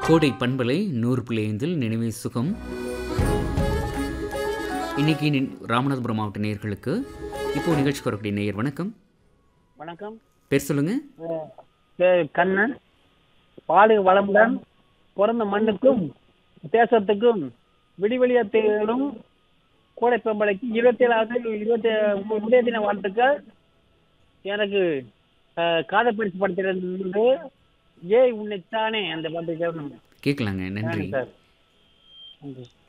கோடை பண்பலை நூறு புள்ளி ஐந்தில் நினைவே சுகம் இன்னைக்கு நி- ராமநாதபுரம் மாவட்ட நேயர்களுக்கு இப்போ நிகழ்ச்சிக்கு வரக்கூடிய நேயர் வணக்கம் வணக்கம் பேர் சொல்லுங்க அஹ் பேர் கண்ணன் பாடு வளமுடன் பிறந்த மண்ணுக்கும் தேசத்துக்கும் விடிவெளியா தேடும் கோடை பெம்பளைக்கு இருபத்தி ஏழாவது இருபத்தி உதய தின வாழ்த்துக்கள் எனக்கு அஹ், காதல் பரிசு படத்திலிருந்து ஏய் உன்னைத்தானே அந்த பாட்டு கேட்கணும் கேட்கலாங்க நன்றி சார் நன்றி